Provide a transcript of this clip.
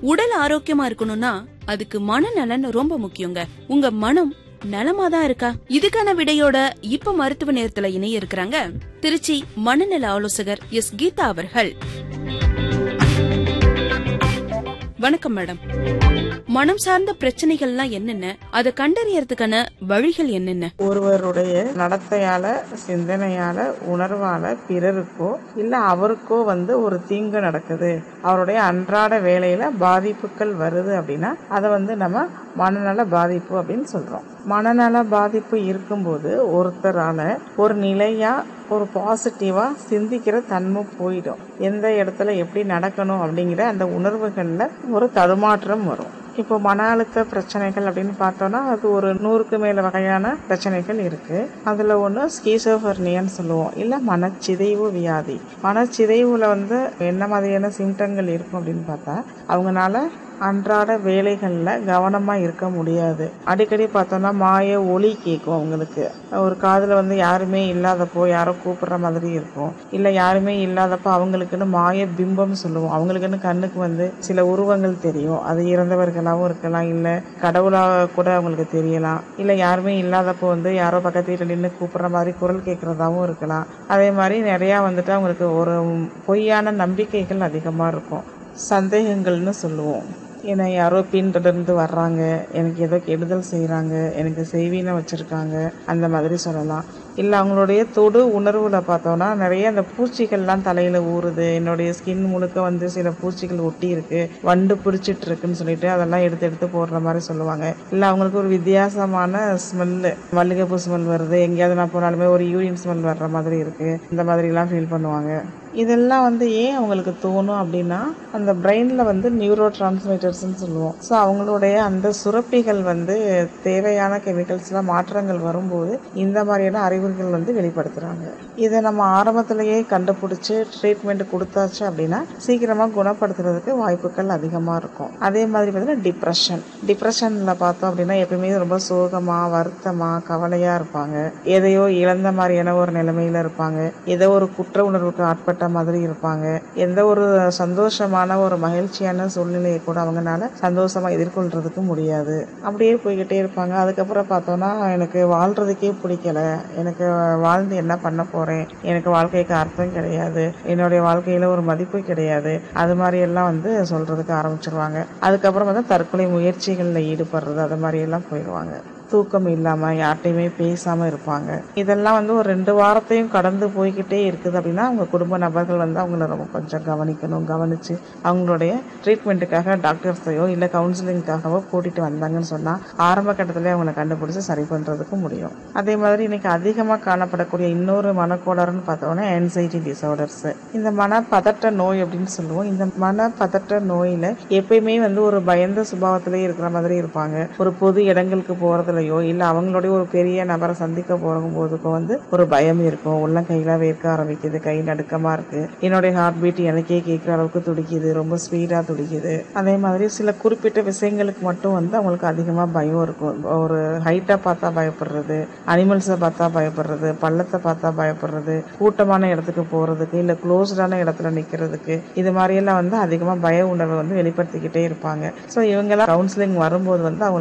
உடல் ஆரோக்கியமா இருக்கணும்னா அதுக்கு மனநலன் ரொம்ப முக்கியங்க உங்க மனம் நலமா தான் இருக்கா இதுக்கான விடையோட இப்ப மருத்துவ நேரத்துல இணைய இருக்கிறாங்க திருச்சி மனநல ஆலோசகர் எஸ் கீதா அவர்கள் வணக்கம் மேடம் மனம் சார்ந்த பிரச்சனைகள்லாம் என்னென்ன அதை கண்டறியறதுக்கான வழிகள் என்னென்ன ஒருவருடைய நடத்தையால சிந்தனையால உணர்வால பிறருக்கோ இல்ல அவருக்கோ வந்து ஒரு தீங்கு நடக்குது அவருடைய அன்றாட வேலையில பாதிப்புகள் வருது அப்படின்னா அதை வந்து நம்ம மனநல பாதிப்பு அப்படின்னு சொல்றோம் மனநல பாதிப்பு இருக்கும்போது ஒருத்தரால ஒரு நிலையா ஒரு பாசிட்டிவா சிந்திக்கிற தன்மை போயிடும் எந்த இடத்துல எப்படி நடக்கணும் அப்படிங்கிற அந்த உணர்வுகள்ல ஒரு தடுமாற்றம் வரும் இப்போ மன அழுத்த பிரச்சனைகள் அப்படின்னு பார்த்தோம்னா அது ஒரு நூறுக்கு மேல வகையான பிரச்சனைகள் இருக்கு அதுல ஒன்று ஸ்கீசோஃபர்னியான்னு சொல்லுவோம் இல்ல மனச்சிதைவு வியாதி மனச்சிதைவுல வந்து என்ன மாதிரியான சிம்டங்கள் இருக்கும் அப்படின்னு பார்த்தா அவங்கனால அன்றாட வேலைகளில் கவனமாக இருக்க முடியாது அடிக்கடி பார்த்தோன்னா மாய ஒலி கேட்கும் அவங்களுக்கு ஒரு காதில் வந்து யாருமே இல்லாதப்போ யாரோ கூப்பிடுற மாதிரி இருக்கும் இல்லை யாருமே இல்லாதப்போ அவங்களுக்குன்னு மாய பிம்பம் சொல்லுவோம் அவங்களுக்குன்னு கண்ணுக்கு வந்து சில உருவங்கள் தெரியும் அது இறந்தவர்களாகவும் இருக்கலாம் இல்லை கடவுளாக கூட அவங்களுக்கு தெரியலாம் இல்லை யாருமே இல்லாதப்போ வந்து யாரோ பக்கத்து வீட்டில் நின்று கூப்பிடுற மாதிரி குரல் கேட்குறதாவும் இருக்கலாம் அதே மாதிரி நிறையா வந்துட்டு அவங்களுக்கு ஒரு பொய்யான நம்பிக்கைகள் அதிகமாக இருக்கும் சந்தேகங்கள்னு சொல்லுவோம் என்னை யாரோ பின்தொடர்ந்து வர்றாங்க எனக்கு ஏதோ கெடுதல் செய்கிறாங்க எனக்கு செய்வினை வச்சுருக்காங்க அந்த மாதிரி சொல்லலாம் இல்லை அவங்களுடைய தொடு உணர்வில் பார்த்தோன்னா நிறைய அந்த பூச்சிகள்லாம் தலையில் ஊறுது என்னுடைய ஸ்கின் முழுக்க வந்து சில பூச்சிகள் ஒட்டி இருக்கு வண்டு பிடிச்சிட்டு இருக்குன்னு சொல்லிட்டு அதெல்லாம் எடுத்து எடுத்து போடுற மாதிரி சொல்லுவாங்க இல்லை அவங்களுக்கு ஒரு வித்தியாசமான ஸ்மெல்லு மல்லிகைப்பூ ஸ்மெல் வருது எங்கேயாவது நான் போனாலுமே ஒரு யூரின் ஸ்மெல் வர்ற மாதிரி இருக்கு இந்த மாதிரிலாம் ஃபீல் பண்ணுவாங்க இதெல்லாம் வந்து ஏன் அவங்களுக்கு தோணும் அப்படின்னா அந்த பிரெயினில் வந்து நியூரோ டிரான்ஸ்மிட்டர்ஸ்னு சொல்லுவோம் ஸோ அவங்களுடைய அந்த சுரப்பிகள் வந்து தேவையான கெமிக்கல்ஸ்லாம் மாற்றங்கள் வரும்போது இந்த மாதிரியான அறிகுறிகள் வந்து வெளிப்படுத்துகிறாங்க இதை நம்ம ஆரம்பத்திலேயே கண்டுபிடிச்சி ட்ரீட்மெண்ட் கொடுத்தாச்சு அப்படின்னா சீக்கிரமாக குணப்படுத்துறதுக்கு வாய்ப்புகள் அதிகமாக இருக்கும் அதே மாதிரி பார்த்தீங்கன்னா டிப்ரெஷன் டிப்ரெஷனில் பார்த்தோம் அப்படின்னா எப்பயுமே ரொம்ப சோகமாக வருத்தமாக கவலையாக இருப்பாங்க எதையோ இழந்த மாதிரியான ஒரு நிலைமையில இருப்பாங்க ஏதோ ஒரு குற்ற உணர்வுக்கு ஆட்பட்ட மாதிரி இருப்பாங்க எந்த ஒரு சந்தோஷமான ஒரு மகிழ்ச்சியான சூழ்நிலையை கூட அவங்கனால சந்தோஷமா எதிர்கொள்றதுக்கு முடியாது அப்படியே போய்கிட்டே இருப்பாங்க அதுக்கப்புறம் பார்த்தோம்னா எனக்கு வாழ்றதுக்கே பிடிக்கல எனக்கு வாழ்ந்து என்ன பண்ண போறேன் எனக்கு வாழ்க்கைக்கு அர்த்தம் கிடையாது என்னுடைய வாழ்க்கையில ஒரு மதிப்பு கிடையாது அது மாதிரி எல்லாம் வந்து சொல்றதுக்கு ஆரம்பிச்சிருவாங்க அதுக்கப்புறம் வந்து தற்கொலை முயற்சிகளில் ஈடுபடுறது அது மாதிரி எல்லாம் போயிடுவாங்க தூக்கம் இல்லாம யார்கிட்டயுமே பேசாம இருப்பாங்க இதெல்லாம் வந்து ஒரு ரெண்டு வாரத்தையும் கடந்து போய்கிட்டே இருக்குது அப்படின்னா அவங்க குடும்ப நபர்கள் வந்து அவங்கள ரொம்ப கொஞ்சம் கவனிக்கணும் கவனிச்சு அவங்களுடைய ட்ரீட்மெண்ட்டுக்காக டாக்டர்ஸையோ இல்லை கவுன்சிலிங்காகவோ கூட்டிட்டு வந்தாங்கன்னு சொன்னா ஆரம்ப கட்டத்திலே அவங்கள கண்டுபிடிச்சு சரி பண்றதுக்கு முடியும் அதே மாதிரி இன்னைக்கு அதிகமாக காணப்படக்கூடிய இன்னொரு மனக்கோளாறுன்னு பார்த்தோம்னா ஆன்சைட்டி டிசார்டர்ஸ் இந்த மன பதட்ட நோய் அப்படின்னு சொல்லுவோம் இந்த மன பதட்ட நோயில எப்பயுமே வந்து ஒரு பயந்த சுபாவத்திலே இருக்கிற மாதிரி இருப்பாங்க ஒரு பொது இடங்களுக்கு போறதுலயோ இல்ல அவங்களுடைய ஒரு பெரிய நபரை சந்திக்க போகும் போதுக்கோ வந்து ஒரு பயம் இருக்கும் உள்ள கையெல்லாம் வேர்க்க ஆரம்பிக்குது கை நடுக்கமா இருக்கு என்னுடைய ஹார்ட் பீட் எனக்கே கேட்குற அளவுக்கு துடிக்குது ரொம்ப ஸ்பீடா துடிக்குது அதே மாதிரி சில குறிப்பிட்ட விஷயங்களுக்கு மட்டும் வந்து அவங்களுக்கு அதிகமா பயம் இருக்கும் ஒரு ஹைட்டா பார்த்தா பயப்படுறது அனிமல்ஸை பார்த்தா பயப்படுறது பள்ளத்தை பார்த்தா பயப்படுறது கூட்டமான இடத்துக்கு போறதுக்கு இல்ல க்ளோஸ்டான இடத்துல நிக்கிறதுக்கு இது மாதிரி எல்லாம் வந்து அதிகமா பய உணர்வை வந்து வெளிப்படுத்திக்கிட்டே இருப்பாங்க ஸோ இவங்கெல்லாம் கவுன்சிலிங் வரும்போது வந்து அவங்க